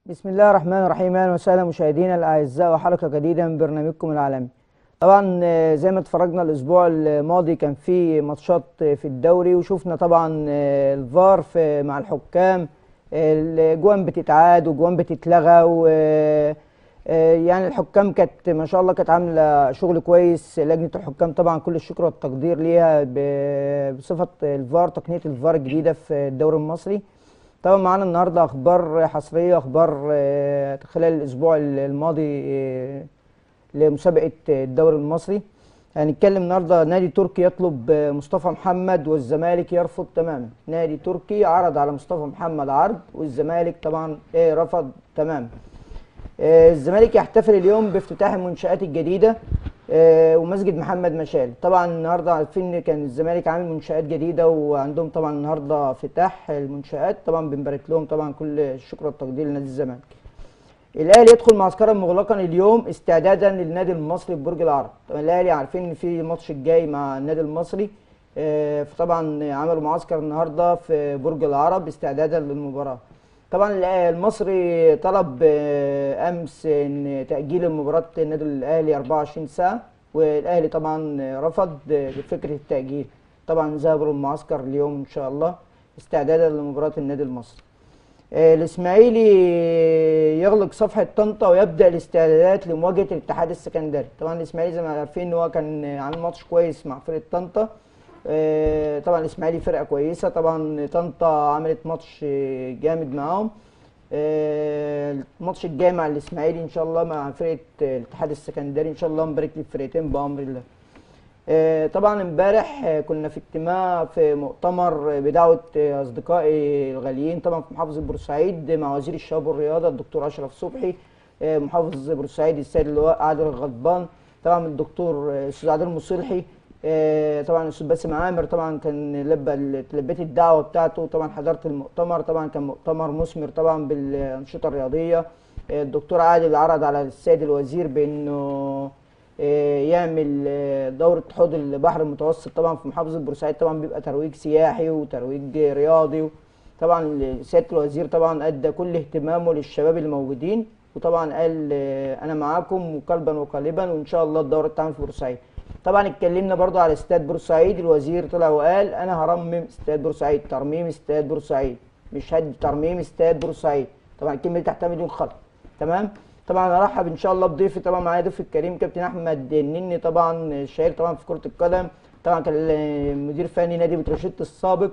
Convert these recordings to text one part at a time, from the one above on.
بسم الله الرحمن الرحيم اهلا وسهلا مشاهدينا الاعزاء وحلقه جديده من برنامجكم العالمي طبعا آه، زي ما اتفرجنا الاسبوع الماضي كان في ماتشات آه، في الدوري وشفنا طبعا آه، الفار في مع الحكام الجوان بتتعاد وجوان بتتلغى و آه، يعني الحكام كانت ما شاء الله كانت عامله شغل كويس لجنه الحكام طبعا كل الشكر والتقدير ليها ب- بصفه الفار تقنيه الفار الجديده في الدوري المصري طبعا معانا النهارده اخبار حصريه اخبار آه، خلال الاسبوع الماضي آه، لمسابقه الدوري المصري هنتكلم النهارده نادي تركي يطلب آه، مصطفى محمد والزمالك يرفض تماما نادي تركي عرض على مصطفى محمد عرض والزمالك طبعا آه، رفض تماما آه، الزمالك يحتفل اليوم بافتتاح المنشآت الجديدة آه، ومسجد محمد مشال طبعا النهارده عارفين ان كان الزمالك عامل منشآت جديدة وعندهم طبعا النهارده افتتاح المنشآت طبعا بنبارك لهم طبعا كل الشكر والتقدير لنادي الزمالك الاهلي يدخل معسكرا مغلقا اليوم استعدادا للنادي المصري في برج العرب طبعا الاهلي عارفين ان في ماتش الجاي مع النادي المصري آه، فطبعا عملوا معسكر النهارده في برج العرب استعدادا للمباراه طبعا ال- المصري طلب آه، امس ان تاجيل مباراه النادي الاهلي 24 ساعه والاهلي طبعا رفض آه، فكره التاجيل طبعا ذهبوا للمعسكر اليوم ان شاء الله استعدادا لمباراه النادي المصري آه، الاسماعيلي يغلق صفحه طنطا ويبدا الاستعدادات لمواجهه الاتحاد السكندري طبعا الاسماعيلي زي ما عارفين ان هو كان عامل ماتش كويس مع فرقه طنطا آه، طبعا الاسماعيلي فرقه كويسه طبعا طنطا عملت ماتش آه، جامد معاهم آه، الماتش الجاي مع الاسماعيلي ان شاء الله مع فرقه آه، الاتحاد السكندري ان شاء الله نبارك للفرقتين بامر الله آه، طبعا امبارح آه، كنا في اجتماع في مؤتمر بدعوه آه، اصدقائي الغاليين طبعا في محافظه بورسعيد مع وزير الشباب والرياضه الدكتور اشرف صبحي آه، محافظ بورسعيد السيد اللواء عادل الغضبان طبعا الدكتور آه، الاستاذ عادل المصلحي آه، طبعا الاستاذ باسم عامر طبعا كان لبى لبيت الدعوه بتاعته طبعا حضرت المؤتمر طبعا كان مؤتمر مثمر طبعا بالانشطه الرياضيه آه، الدكتور عادل عرض على السيد الوزير بانه آه، يعمل آه، دورة حوض البحر المتوسط طبعا في محافظة بورسعيد طبعا بيبقى ترويج سياحي وترويج رياضي طبعا سيادة الوزير طبعا أدى كل اهتمامه للشباب الموجودين وطبعا قال آه، أنا معاكم وقلبا وقالبا وإن شاء الله الدورة تتعمل في بورسعيد طبعا اتكلمنا برضو على استاد بورسعيد الوزير طلع وقال أنا هرمم استاد بورسعيد ترميم استاد بورسعيد مش هدي ترميم استاد بورسعيد طبعا الكلمة دي تحتها مليون خط تمام طبعا ارحب ان شاء الله بضيفي طبعا معايا ضيف الكريم كابتن احمد النني طبعا الشهير طبعا في كره القدم طبعا كان مدير فني نادي بتروجيت السابق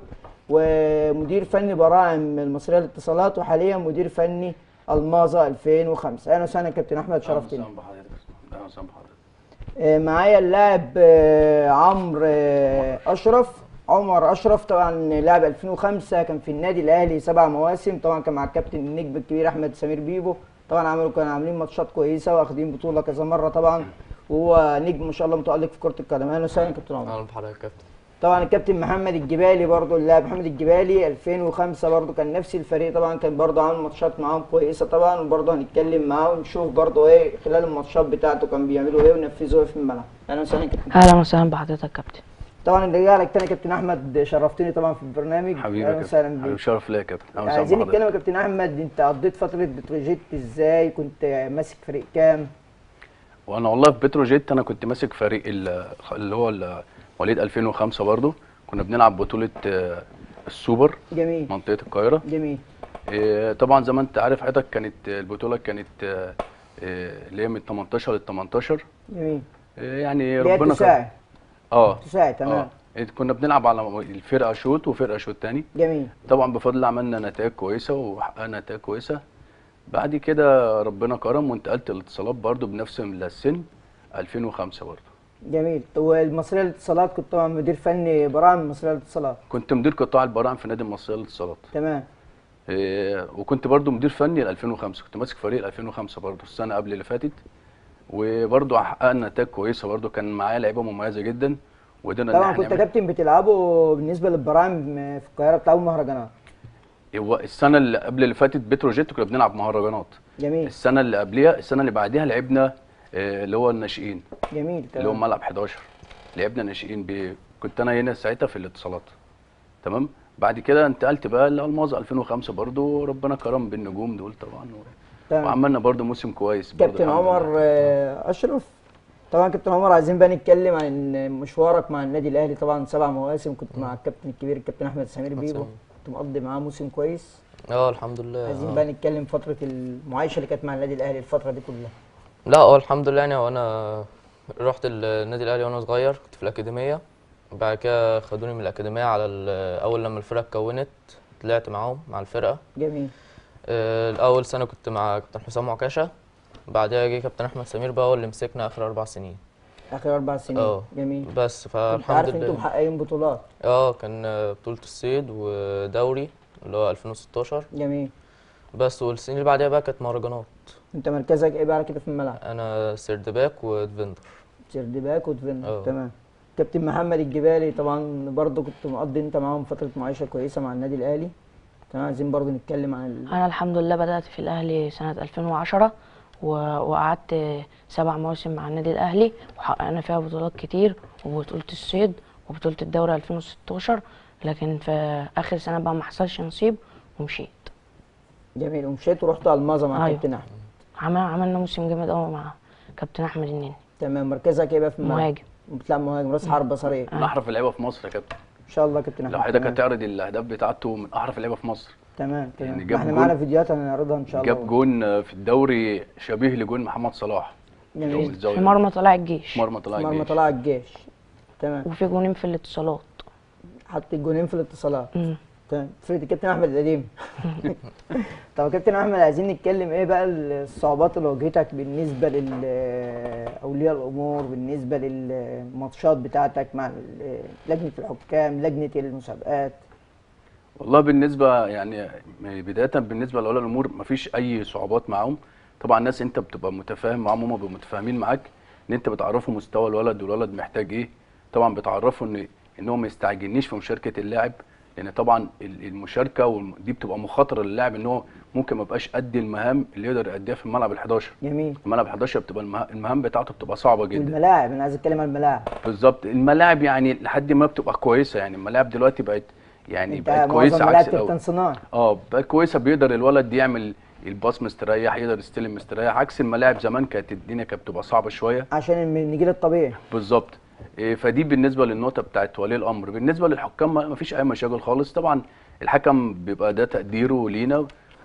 ومدير فني براعم المصريه للاتصالات وحاليا مدير فني الماظه 2005 اهلا وسهلا كابتن احمد شرفتني اهلا وسهلا بحضرتك اهلا وسهلا بحضرتك آه، معايا اللاعب آه، عمرو آه، اشرف عمر اشرف طبعا لاعب 2005 كان في النادي الاهلي سبع مواسم طبعا كان مع الكابتن النجم الكبير احمد سمير بيبو طبعا عملوا كانوا عاملين ماتشات كويسه واخدين بطوله كذا مره طبعا وهو نجم ما شاء الله متالق في كره القدم اهلا وسهلا كابتن عمر اهلا بحضرتك يا كابتن طبعا الكابتن محمد الجبالي برضو اللاعب محمد الجبالي 2005 برضو كان نفس الفريق طبعا كان برضو عامل ماتشات معاهم كويسه طبعا وبرضو هنتكلم معاه ونشوف برضو ايه خلال الماتشات بتاعته كان بيعملوا ايه ونفذوا ايه في الملعب اهلا وسهلا كابتن اهلا وسهلا بحضرتك يا كابتن طبعا اللي لك تاني كابتن احمد شرفتني طبعا في البرنامج حبيبي يا اهلا كابتن وسهلا حبيبي بيك شرف ليا يا كابتن اهلا وسهلا عايزين نتكلم بحضرتك يا كابتن احمد انت قضيت فتره بتروجيت ازاي كنت ماسك فريق كام وانا والله في بتروجيت انا كنت ماسك فريق ال- اللي هو ال- مواليد 2005 برضو كنا بنلعب بطوله آه، السوبر جميل منطقه القاهره جميل آه، طبعا زي ما انت عارف حضرتك كانت البطوله كانت آه، آه، اللي هي من 18 ل 18 جميل آه، يعني اللي هي ربنا تساعد اه تساعد تمام اه كنا بنلعب على الفرقه شوط وفرقه شوط تاني جميل طبعا بفضل الله عملنا نتائج كويسه وحققنا نتائج كويسه بعد كده ربنا كرم وانتقلت الاتصالات برضو بنفس السن 2005 برضو جميل والمصريه للاتصالات كنت طبعا مدير فني براعم المصريه للاتصالات كنت مدير قطاع البراعم في نادي المصريه للاتصالات تمام إيه وكنت برضو مدير فني ل 2005 كنت ماسك فريق 2005 برضو السنه قبل اللي فاتت وبرضو حققنا نتائج كويسه برضو كان معايا لعيبه مميزه جدا وقدرنا ان طبعا احنا كنت نعمل كابتن بتلعبوا بالنسبه للبراعم في القاهره بتلعبوا مهرجانات هو السنه اللي قبل اللي فاتت بتروجيت كنا بنلعب مهرجانات جميل السنه اللي قبلها السنه اللي بعديها لعبنا آه، اللي هو الناشئين جميل اللي هو تمام ملعب 11 لعبنا ناشئين ب... كنت انا هنا ساعتها في الاتصالات تمام بعد كده انتقلت بقى لالماظ 2005 برضو ربنا كرم بالنجوم دول طبعا و... تمام وعملنا برضو موسم كويس برضو كابتن الحمد عمر لله. آه، اشرف طبعا كابتن عمر عايزين بقى نتكلم عن مشوارك مع النادي الاهلي طبعا سبع مواسم كنت مع الكابتن الكبير الكابتن احمد سمير بيبو سمير. كنت مقضي معاه موسم كويس اه الحمد لله عايزين آه. بقى نتكلم فتره المعايشه اللي كانت مع النادي الاهلي الفتره دي كلها لا اه الحمد لله يعني وانا رحت النادي الاهلي وانا صغير كنت في الاكاديميه بعد كده خدوني من الاكاديميه على ال- اول لما الفرقه اتكونت طلعت معاهم مع الفرقه جميل آه، الاول سنه كنت مع كابتن حسام عكاشه بعدها جه كابتن احمد سمير بقى هو اللي مسكنا اخر اربع سنين اخر اربع سنين اه. جميل بس كنت فالحمد عارف انتم لله محققين بطولات اه كان آه، بطوله الصيد ودوري اللي هو 2016 جميل بس والسنين اللي بعدها بقى كانت مهرجانات انت مركزك ايه بقى كده في الملعب انا سيرد باك وديفندر سيرد باك ودفن اه. تمام كابتن محمد الجبالي طبعا برضه كنت مقضي انت معاهم فتره معايشه كويسه مع النادي الاهلي تمام عايزين برضه نتكلم عن ال... انا الحمد لله بدات في الاهلي سنه 2010 و- وقعدت سبع مواسم مع النادي الاهلي وحققنا فيها بطولات كتير وبطوله الصيد وبطوله الدوري 2016 لكن في اخر سنه بقى ما حصلش نصيب ومشيت جميل ومشيت ورحت الماظه مع أيوة. كابتن احمد عمل عملنا موسم جامد قوي مع كابتن احمد النني تمام مركزك ايه بقى في الملعب مهاجم بتلعب مهاجم راس حربه صريح من احرف اللعيبه في مصر يا كابتن ان شاء الله كابتن احمد لو حضرتك تمام. هتعرض الاهداف بتاعته من احرف اللعيبه في مصر تمام تمام يعني ما جاب احنا جون- معانا فيديوهات هنعرضها ان شاء الله جاب جون في الدوري شبيه لجون محمد صلاح يوم جميل الزاوية في مرمى طلائع الجيش مرمى طلع مرمى الجيش طلع الجيش تمام وفي جونين في الاتصالات حط الجونين في الاتصالات مم. تمام فرقه الكابتن احمد القديم طب يا كابتن احمد عايزين نتكلم ايه بقى الصعوبات اللي واجهتك بالنسبه لاولياء الامور بالنسبه للماتشات بتاعتك مع ال- لجنه الحكام لجنه المسابقات والله بالنسبه يعني بدايه بالنسبه لاولياء الامور مفيش اي صعوبات معاهم طبعا الناس انت بتبقى متفاهم معاهم هم بيبقوا متفاهمين معاك ان انت بتعرفوا مستوى الولد والولد محتاج ايه طبعا بتعرفوا ان ان هو ما يستعجلنيش في مشاركه اللاعب لان طبعا ال- المشاركه والم- دي بتبقى مخاطره للاعب ان هو ممكن ما يبقاش قد المهام اللي يقدر يأديها في الملعب ال11 جميل الملعب ال11 بتبقى المه- المهام بتاعته بتبقى صعبه جدا والملاعب انا عايز اتكلم عن الملاعب بالظبط الملاعب يعني لحد ما بتبقى كويسه يعني الملاعب دلوقتي بقت يعني انت بقت معظم كويسه الملاعب عكس كابتن الاول صناعي اه بقت كويسه بيقدر الولد يعمل الباص مستريح يقدر يستلم مستريح عكس الملاعب زمان كانت الدنيا كانت بتبقى صعبه شويه عشان النجيل الطبيعي بالظبط إيه، فدي بالنسبه للنقطه بتاعت ولي الامر بالنسبه للحكام ما ما فيش اي مشاكل خالص طبعا الحكم بيبقى ده تقديره لينا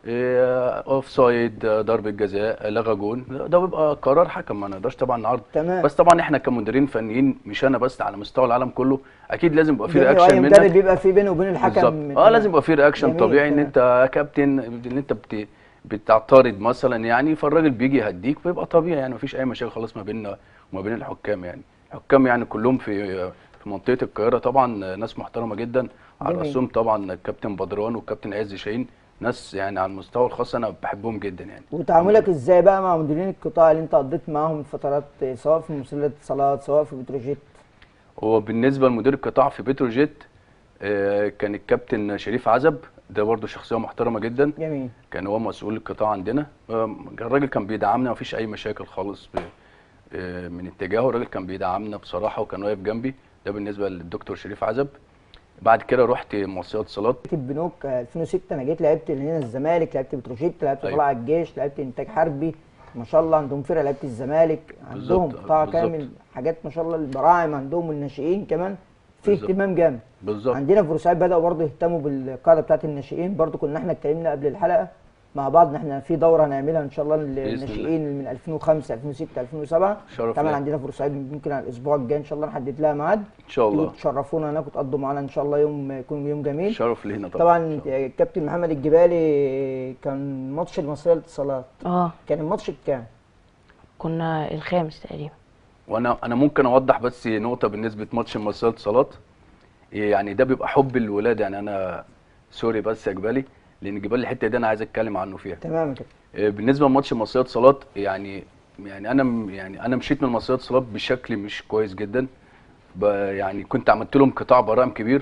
اوف سايد ضربه جزاء لغى جون ده بيبقى قرار حكم ما نقدرش طبعا نعرض تمام بس طبعا احنا كمديرين فنيين مش انا بس على مستوى العالم كله اكيد لازم يبقى في جميل، رياكشن واي مدرب منك بيبقى في بينه وبين الحكم بالظبط اه لازم يبقى في رياكشن جميل، طبيعي ان تمام. انت يا كابتن ان انت بت... بتعترض مثلا يعني فالراجل بيجي يهديك فيبقى طبيعي يعني مفيش اي مشاكل خالص ما بيننا وما بين الحكام يعني الحكام يعني كلهم في في منطقه القاهره طبعا ناس محترمه جدا على جميل. راسهم طبعا الكابتن بدران والكابتن عز شاهين ناس يعني على المستوى الخاص انا بحبهم جدا يعني وتعاملك ازاي بقى مع مديرين القطاع اللي انت قضيت معاهم الفترات سواء في مسلسلات اتصالات سواء في بتروجيت هو بالنسبه لمدير القطاع في بتروجيت آه، كان الكابتن شريف عزب ده برضه شخصيه محترمه جدا جميل كان هو مسؤول القطاع عندنا آم، الراجل كان بيدعمنا مفيش اي مشاكل خالص ب- آه، من اتجاهه الراجل كان بيدعمنا بصراحه وكان واقف جنبي ده بالنسبه للدكتور شريف عزب بعد كده رحت مؤسسات اتصالات في البنوك آه، 2006 انا جيت لعبت هنا الزمالك لعبت بتروجيت لعبت أيوة. طلائع الجيش لعبت انتاج حربي ما شاء الله عندهم فرقه لعبت الزمالك عندهم بالظبط، قطاع بالظبط. كامل حاجات ما شاء الله البراعم عندهم والناشئين كمان في بالظبط. اهتمام جامد بالظبط عندنا في بورسعيد بداوا برضه يهتموا بالقاعده بتاعت الناشئين برضه كنا احنا اتكلمنا قبل الحلقه مع بعض ان احنا في دوره هنعملها ان شاء الله للناشئين من 2005 2006 2007 شرف طبعا ليا. عندنا في بورسعيد ممكن على الاسبوع الجاي ان شاء الله نحدد لها ميعاد ان شاء تيجوا الله تشرفونا هناك وتقضوا معانا ان شاء الله يوم يكون يوم جميل شرف لينا طبعا طبعا إن شاء الله. الكابتن محمد الجبالي كان ماتش المصريه للاتصالات اه كان الماتش بكام؟ كنا الخامس تقريبا وانا انا ممكن اوضح بس نقطه بالنسبه ماتش المصريه اتصالات يعني ده بيبقى حب الولاد يعني انا سوري بس يا جبالي لان جبالي الحته دي انا عايز اتكلم عنه فيها تمام كده آه، بالنسبه لماتش المصريه اتصالات يعني يعني انا م- يعني انا مشيت من المصريه اتصالات بشكل مش كويس جدا ب- يعني كنت عملت لهم قطاع برائم كبير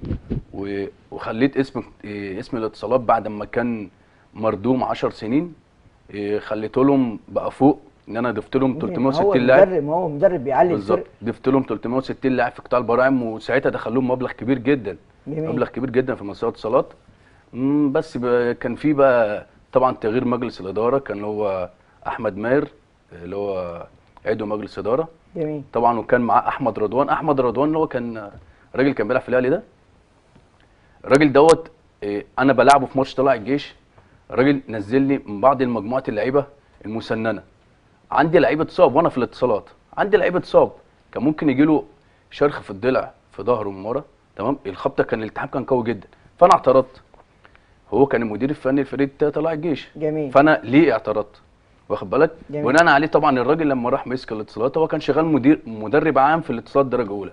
و- وخليت اسم آه، اسم الاتصالات بعد ما كان مردوم 10 سنين آه، خليت لهم بقى فوق ان انا ضفت لهم هو 360 لاعب مدرب هو مدرب بيعلي بالظبط الفرق ضفت لهم 360 لاعب في قطاع البراعم وساعتها دخل لهم مبلغ كبير جدا جميل مبلغ كبير جدا في مستوى الاتصالات مم، بس ب- كان في بقى طبعا تغيير مجلس الاداره كان هو احمد ماهر اللي هو عضو مجلس اداره جميل طبعا وكان معاه احمد رضوان احمد رضوان اللي هو كان راجل كان بيلعب في الاهلي ده الراجل دوت إيه، انا بلعبه في ماتش طلائع الجيش الراجل نزل لي من بعض المجموعه اللعيبه المسننه عندي لعيب اتصاب وانا في الاتصالات عندي لعيب اتصاب كان ممكن يجي له شرخ في الضلع في ظهره من ورا تمام الخبطه كان الالتحام كان قوي جدا فانا اعترضت هو كان المدير الفني لفريق طلائع الجيش جميل فانا ليه اعترضت واخد بالك جميل. بناء عليه طبعا الراجل لما راح مسك الاتصالات هو كان شغال مدير مدرب عام في الاتصالات درجه اولى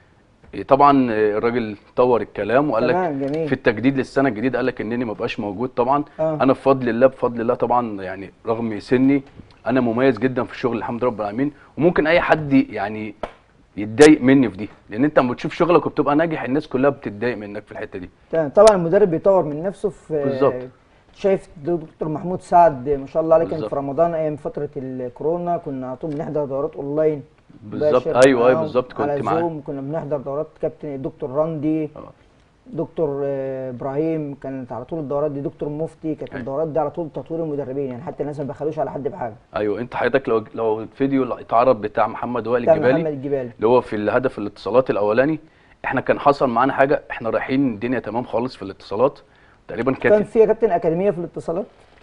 إيه طبعا إيه، الراجل طور الكلام وقال لك تمام جميل في التجديد للسنه الجديده قال لك انني ما بقاش موجود طبعا آه. انا بفضل الله بفضل الله طبعا يعني رغم سني انا مميز جدا في الشغل الحمد لله رب العالمين وممكن اي حد يعني يتضايق مني في دي لان انت لما بتشوف شغلك وبتبقى ناجح الناس كلها بتتضايق منك في الحته دي تمام طبعا المدرب بيطور من نفسه في بالظبط. شايف دكتور محمود سعد ما شاء الله عليه كان بالظبط. في رمضان ايام فتره الكورونا كنا على طول بنحضر دورات اونلاين بالظبط مباشر ايوه ايوه معاهم بالظبط كنت على معاه زوم كنا بنحضر دورات كابتن دكتور راندي آه. دكتور آه، ابراهيم كانت على طول الدورات دي دكتور مفتي كانت أيوة. الدورات دي على طول تطوير المدربين يعني حتى الناس ما بيخلوش على حد بحاجه ايوه انت حضرتك لو لو الفيديو اللي اتعرض بتاع محمد وائل بتاع الجبالي محمد الجبالي اللي هو في الهدف الاتصالات الاولاني احنا كان حصل معانا حاجه احنا رايحين الدنيا تمام خالص في الاتصالات تقريبا كان كانت في يا كابتن اكاديميه في الاتصالات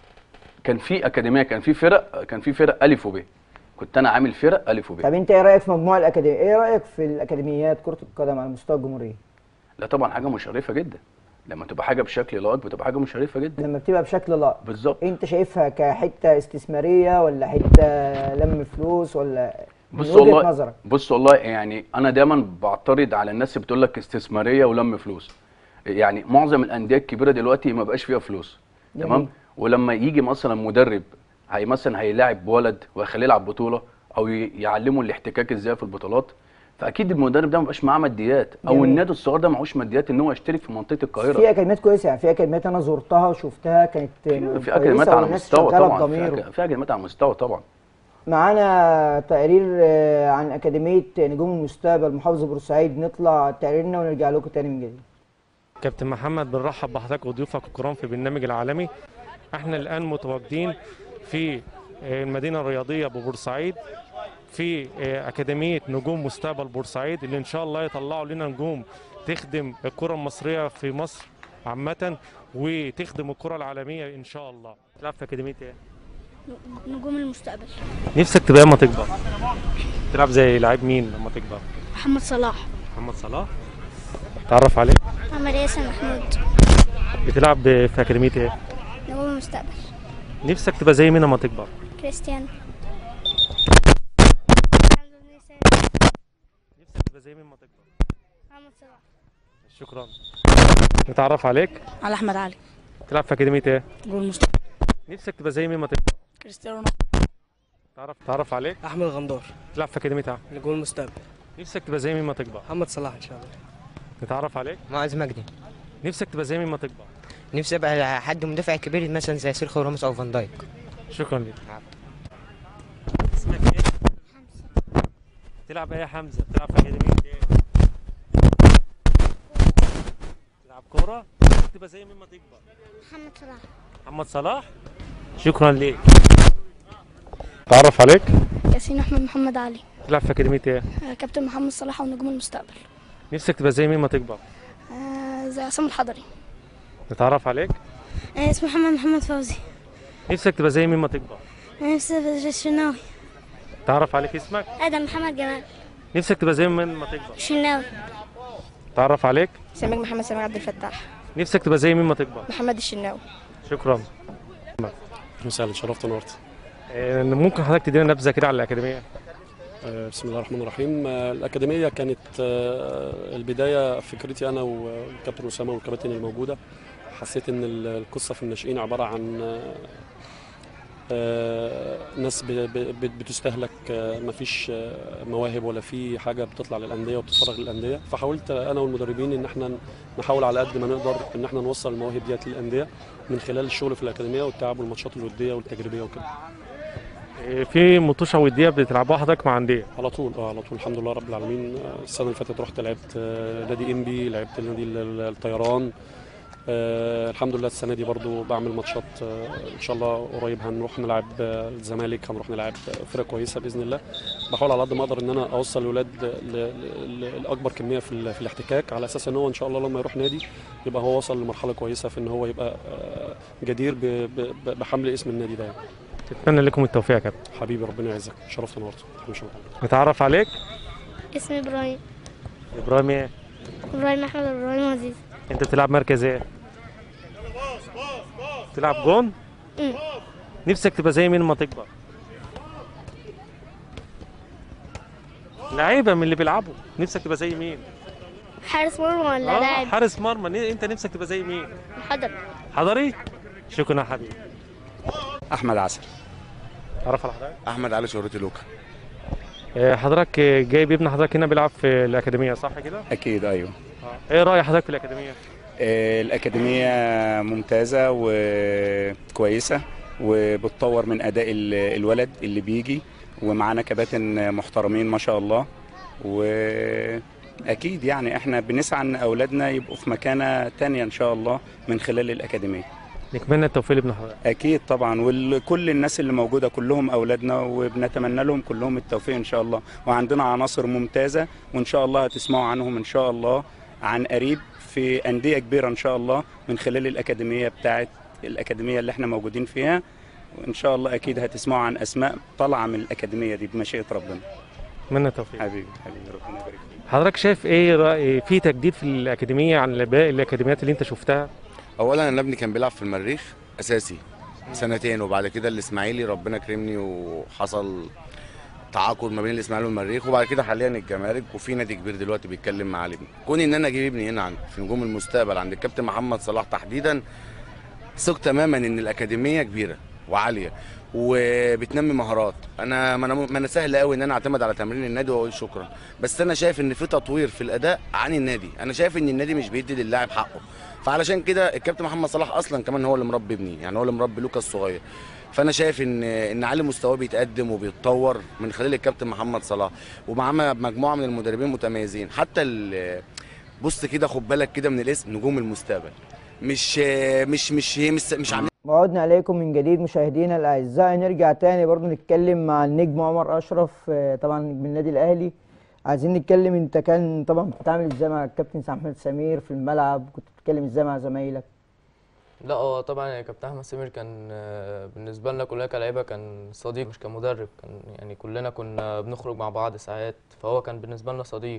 كان في اكاديميه كان في فرق كان في فرق الف وب كنت انا عامل فرق الف وب طب انت ايه رايك في مجموع الاكاديميه ايه رايك في الاكاديميات كره القدم على مستوى الجمهوريه لا طبعا حاجه مشرفه جدا لما تبقى حاجه بشكل لائق بتبقى حاجه مشرفه جدا لما بتبقى بشكل لائق بالظبط انت شايفها كحته استثماريه ولا حته لم فلوس ولا من بص وجهه والله نظرك بص والله يعني انا دايما بعترض على الناس اللي بتقول لك استثماريه ولم فلوس يعني معظم الانديه الكبيره دلوقتي ما بقاش فيها فلوس جميل. تمام ولما يجي مثلا مدرب هي مثلا هيلاعب ولد ويخليه يلعب بطوله او ي- يعلمه الاحتكاك ازاي في البطولات فاكيد المدرب ده ما بقاش معاه ماديات او جميل. النادي الصغير ده معهوش ماديات ان هو يشترك في منطقه القاهره في اكاديميات كويسه يعني في اكاديميات انا زرتها وشفتها كانت في اكاديميات على والناس مستوى شغالة طبعا في بضمير. أك- في اكاديميات على مستوى طبعا معانا تقرير آه، عن اكاديميه نجوم المستقبل محافظه بورسعيد نطلع تقريرنا ونرجع لكم تاني من جديد كابتن محمد بنرحب بحضرتك وضيوفك الكرام في برنامج العالمي احنا الان متواجدين في آه، المدينه الرياضيه ببورسعيد في آه، اكاديميه نجوم مستقبل بورسعيد اللي ان شاء الله يطلعوا لنا نجوم تخدم الكره المصريه في مصر عامه وتخدم الكره العالميه ان شاء الله تلعب في اكاديميه ايه نجوم المستقبل نفسك تبقى اما تكبر تلعب زي لعيب مين لما تكبر محمد صلاح محمد صلاح تعرف عليه محمد ياسر محمود بتلعب في اكاديميه ايه نجوم المستقبل نفسك تبقى زي مين لما تكبر كريستيانو نفسك تبقى زي مين لما تكبر محمد صلاح شكرا نتعرف عليك على احمد علي تلعب في اكاديميه ايه جول المستقبل نفسك تبقى زي مين ما تكبر كريستيانو رونالدو تعرف تعرف عليك احمد غندور تلعب في اكاديميه ايه نجوم المستقبل نفسك تبقى زي مين ما تكبر محمد صلاح ان شاء الله نتعرف عليك معاذ مجدي نفسك تبقى زي مين ما تكبر نفسي ابقى حد مدافع كبير مثلا زي سيرخيو راموس او فان دايك شكرا لك اسمك ايه تلعب ايه يا حمزه تلعب في اكاديميه ايه تلعب كوره نفسك تبقى زي مين ما تكبر محمد صلاح محمد صلاح شكرا ليك تعرف عليك ياسين احمد محمد علي تلعب في اكاديميه ايه آه، كابتن محمد صلاح ونجوم المستقبل نفسك تبقى زي مين ما تكبر آه، زي عصام الحضري نتعرف عليك آه، اسمه محمد محمد فوزي نفسك تبقى زي مين ما تكبر نفسي الشناوي تعرف عليك اسمك ادم محمد جمال نفسك تبقى زي مين ما تكبر الشناوي تعرف عليك سميك محمد سامي عبد الفتاح نفسك تبقى زي مين ما تكبر محمد الشناوي شكرا مساء شرفت ونورت آه، ممكن حضرتك تدينا نبذه كده على الاكاديميه آه، بسم الله الرحمن الرحيم آه، الأكاديمية كانت آه، البداية فكرتي أنا والكابتن أسامة والكباتن الموجودة حسيت إن ال- القصة في الناشئين عبارة عن آه، آه، ناس ب- ب- ب- بتستهلك آه، مفيش آه، مواهب ولا في حاجة بتطلع للأندية وبتتفرغ للأندية فحاولت أنا والمدربين إن احنا نحاول على قد ما نقدر إن احنا نوصل المواهب ديت للأندية من خلال الشغل في الأكاديمية والتعب والماتشات الودية والتجريبية وكده آه، في مطوشه وديه بتلعبوها حضرتك مع انديه على طول اه على طول الحمد لله رب العالمين آه، السنه اللي فاتت رحت لعبت آه، نادي انبي لعبت نادي ال- ال- الطيران آه الحمد لله السنه دي برضو بعمل ماتشات آه ان شاء الله قريب هنروح نلعب آه، الزمالك هنروح نلعب آه، فرق كويسه باذن الله بحاول على قد ما اقدر ان انا اوصل الاولاد ل- ل- ل- لاكبر كميه في, ال- في الاحتكاك على اساس ان هو ان شاء الله لما يروح نادي يبقى هو وصل لمرحله كويسه في ان هو يبقى آه، جدير ب- ب- ب- بحمل اسم النادي ده يعني. اتمنى لكم التوفيق يا كابتن حبيبي ربنا يعزك شرفت نورت حبيبي شكرا نتعرف عليك اسمي ابراهيم ابراهيم ايه ابراهيم احمد ابراهيم عزيز انت بتلعب مركز ايه تلعب جون مم. نفسك تبقى زي مين لما تكبر لعيبه من اللي بيلعبوا نفسك تبقى زي مين حارس مرمى ولا آه، لاعب حارس مرمى ن- انت نفسك تبقى زي مين حضر حضري شكرا يا حبيبي احمد عسل تعرف على حضرتك احمد علي شهرتي لوكا آه، حضرتك آه، جايب ابن حضرتك هنا بيلعب في الاكاديميه صح كده اكيد ايوه آه. ايه راي حضرتك في الاكاديميه آه، الاكاديميه ممتازه وكويسه وبتطور من اداء ال- الولد اللي بيجي ومعانا كباتن محترمين ما شاء الله واكيد يعني احنا بنسعى ان اولادنا يبقوا في مكانه تانية ان شاء الله من خلال الاكاديميه نتمنى التوفيق لابن حضرتك اكيد طبعا وكل الناس اللي موجوده كلهم اولادنا وبنتمنى لهم كلهم التوفيق ان شاء الله وعندنا عناصر ممتازه وان شاء الله هتسمعوا عنهم ان شاء الله عن قريب في انديه كبيره ان شاء الله من خلال الاكاديميه بتاعه الاكاديميه اللي احنا موجودين فيها وان شاء الله اكيد هتسمعوا عن اسماء طالعه من الاكاديميه دي بمشيئه ربنا اتمنى التوفيق حبيبي حبيبي ربنا يبارك فيك حضرتك شايف ايه رأي في تجديد في الاكاديميه عن باقي الاكاديميات اللي انت شفتها اولا انا ابني كان بيلعب في المريخ اساسي سنتين وبعد كده الاسماعيلي ربنا كرمني وحصل تعاقد ما بين الاسماعيلي والمريخ وبعد كده حاليا الجمارك وفي نادي كبير دلوقتي بيتكلم مع ابني كوني ان انا اجيب ابني هنا عند في نجوم المستقبل عند الكابتن محمد صلاح تحديدا ثق تماما ان الاكاديميه كبيره وعاليه وبتنمي مهارات انا ما انا ما انا سهل قوي ان انا اعتمد على تمرين النادي واقول شكرا بس انا شايف ان في تطوير في الاداء عن النادي انا شايف ان النادي مش بيدي للاعب حقه فعلشان كده الكابتن محمد صلاح اصلا كمان هو اللي مربي ابني يعني هو اللي مربي لوكا الصغير فانا شايف ان ان علي مستواه بيتقدم وبيتطور من خلال الكابتن محمد صلاح ومعاه مجموعه من المدربين متميزين حتى ال- بص كده خد بالك كده من الاسم نجوم المستقبل مش مش مش هي مش مش عاملين وعدنا عليكم من جديد مشاهدينا الاعزاء نرجع تاني برضو نتكلم مع النجم عمر اشرف آه، طبعا نجم النادي الاهلي عايزين نتكلم انت كان طبعا بتتعامل ازاي مع الكابتن احمد سمير في الملعب كنت بتتكلم ازاي مع زمايلك لا هو طبعا يا كابتن احمد سمير كان آه، بالنسبه لنا كلنا كلاعيبه كان صديق مش كمدرب كان يعني كلنا كنا بنخرج مع بعض ساعات فهو كان بالنسبه لنا صديق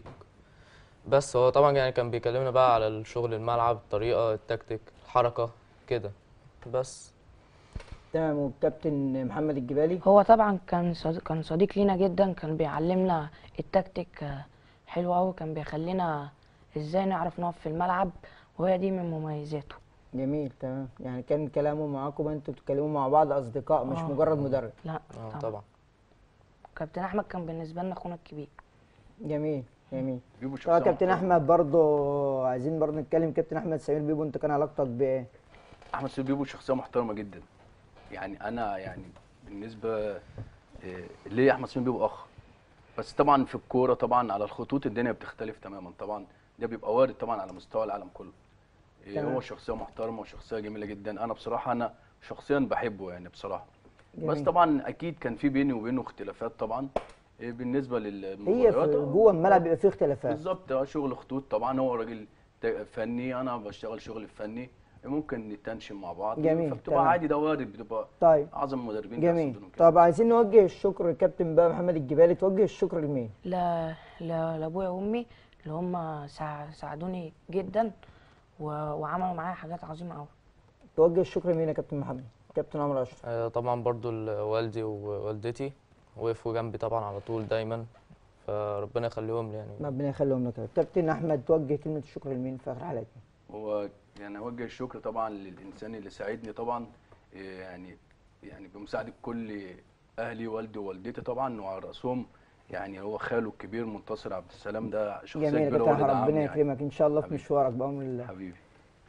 بس هو طبعا يعني كان بيكلمنا بقى على الشغل الملعب الطريقه التكتيك الحركه كده بس تمام والكابتن محمد الجبالي هو طبعا كان صديق كان صديق لينا جدا كان بيعلمنا التكتيك آه، حلو قوي كان بيخلينا ازاي نعرف نقف في الملعب وهي دي من مميزاته جميل تمام يعني كان كلامه معاكم انتوا بتتكلموا مع بعض اصدقاء مش آه. مجرد مدرب لا اه طبعا كابتن احمد كان بالنسبه لنا اخونا الكبير جميل جميل بيبو طبعا شخصية كابتن محترمة. احمد برضو عايزين برضو نتكلم كابتن احمد سمير بيبو انت كان علاقتك بايه احمد سيد بيبو شخصيه محترمه جدا يعني انا يعني بالنسبه آه، ليا احمد سيد بيبو اخ بس طبعا في الكوره طبعا على الخطوط الدنيا بتختلف تماما طبعا ده بيبقى وارد طبعا على مستوى العالم كله آه، تمام. هو شخصيه محترمه وشخصيه جميله جدا انا بصراحه انا شخصيا بحبه يعني بصراحه جميل. بس طبعا اكيد كان في بيني وبينه اختلافات طبعا آه، بالنسبه هي للمباريات في آه، جوه الملعب بيبقى فيه اختلافات بالظبط اه شغل خطوط طبعا هو راجل ت- فني انا بشتغل شغل فني ممكن نتنشن مع بعض جميل، فبتبقى تمام. عادي ده وارد بتبقى طيب اعظم المدربين جميل بيحصلوا كده. طب عايزين نوجه الشكر للكابتن بقى محمد الجبالي توجه الشكر لمين لا لا لابويا وامي اللي هم ساع- ساعدوني جدا و... وعملوا معايا حاجات عظيمه قوي توجه الشكر لمين يا كابتن محمد كابتن عمر اشرف آه، طبعا برضو ال- والدي ووالدتي وقفوا جنبي طبعا على طول دايما فربنا يخليهم لي يعني ربنا يخليهم لك كابتن احمد توجه كلمه الشكر لمين في اخر حلقتنا هو يعني اوجه الشكر طبعا للانسان اللي ساعدني طبعا إيه يعني يعني بمساعده كل اهلي والدي ووالدتي طبعا وعلى راسهم يعني هو خاله الكبير منتصر عبد السلام ده شخصيه جميل يا كبيره كابتن هو اللي ربنا دعمني يكرمك ان شاء الله في حبيبي. مشوارك بامر الله حبيبي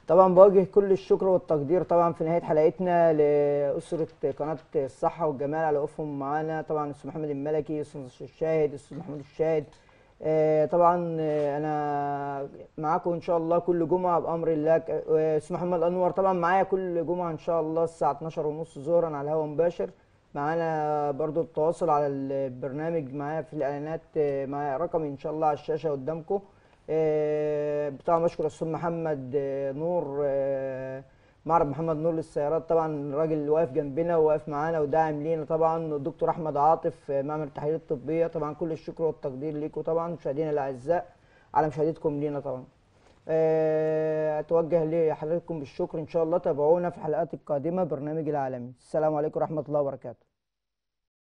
طبعا بوجه كل الشكر والتقدير طبعا في نهايه حلقتنا لاسره قناه الصحه والجمال على وقوفهم معانا طبعا الاستاذ محمد الملكي الاستاذ الشاهد الاستاذ محمود الشاهد آه، طبعا آه، انا معاكم ان شاء الله كل جمعه بامر الله ك- آه، استاذ محمد انور طبعا معايا كل جمعه ان شاء الله الساعه 12 ونص ظهرا على الهواء مباشر معانا برضو التواصل على البرنامج معايا في الاعلانات آه، معايا رقمي ان شاء الله على الشاشه قدامكم آه، طبعا بشكر الاستاذ محمد آه، نور آه، معرض محمد نور للسيارات طبعا الراجل اللي واقف جنبنا وواقف معانا وداعم لينا طبعا الدكتور احمد عاطف آه، معمل التحاليل الطبيه طبعا كل الشكر والتقدير ليكم طبعا مشاهدينا الاعزاء على مشاهدتكم لينا طبعا آه، اتوجه لحضراتكم بالشكر ان شاء الله تابعونا في الحلقات القادمه برنامج العالمي السلام عليكم ورحمه الله وبركاته